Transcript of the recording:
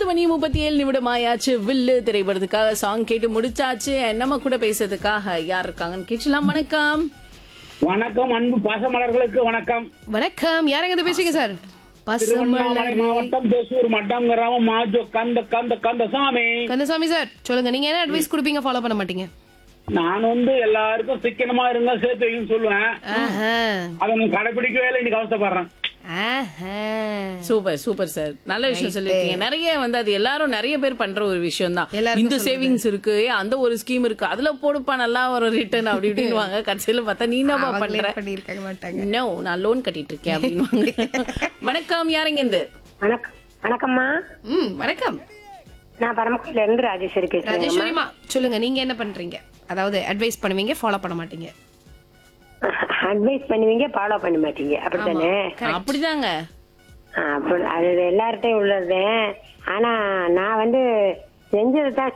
மணி முப்பத்தி ஏழு நிமிடம் ஆயாச்சு வில்லு திரைப்படத்துக்காக சாங் கேட்டு முடிச்சாச்சு நம்ம கூட பேசுறதுக்காக யார் இருக்காங்கன்னு கேட்கலாம் வணக்கம் வணக்கம் அன்பு பாசமலர்களுக்கு வணக்கம் வணக்கம் யாரங்க இது பேசுறீங்க சார் திருவண்ணாமலை பசுமலர் மாவட்டம் தேசூர் மட்டம் கிராமம் மாஜோ கந்த கந்த கந்த சாமி கந்தசாமி சார் சொல்லுங்க நீங்க என்ன அட்வைஸ் கொடுப்பீங்க ஃபாலோ பண்ண மாட்டீங்க நான் வந்து எல்லாருக்கும் சிக்கனமா இருந்தா சேர்த்து வைக்கணும்னு சொல்லுவேன் ஆஹா. அதை நான் கடைபிடிக்கவே இல்லை இன்னைக்கு அவசப்படுறேன் ஆஹா. சூப்பர் சூப்பர் சார் நல்ல விஷயம் சொல்லிருக்கீங்க நிறைய வந்து அது எல்லாரும் நிறைய பேர் பண்ற ஒரு விஷயம் தான் எல்லாருக்கும் இந்த சேவிங்ஸ் இருக்கு ஏ, அந்த ஒரு ஸ்கீம் இருக்கு அதுல போடுப்பா நல்லா ஒரு ரிட்டர்ன் அப்படி இப்படின்னு வாங்க கடைசியில பார்த்தா நீ என்னப்பா அவங்களே பண்ற பண்ணியிருக்க மாட்டாங்க நோ நான் லோன் கட்டிட்டு இருக்கேன் அப்படின்னு வணக்கம் யாருங்க இந்த வணக்கம் வணக்கம்மா ம் வணக்கம் நான் பரமக்குடியில இருந்து ராஜேஸ்வரி பேசுறேன் ராஜேஸ்வரிமா சொல்லுங்க நீங்க என்ன பண்றீங்க அதாவது அட்வைஸ் பண்ணுவீங்க ஃபாலோ பண்ண மாட்டீங்க அட்வைஸ் பண்ணுவீங்க ஃபாலோ பண்ண மாட்டீங்க அப்படித்தானே அப்படிதாங்க ஆ, அப்ப அது எல்லார்ட்டையும் உள்ளது ஆனா நான் வந்து செஞ்சதை தான்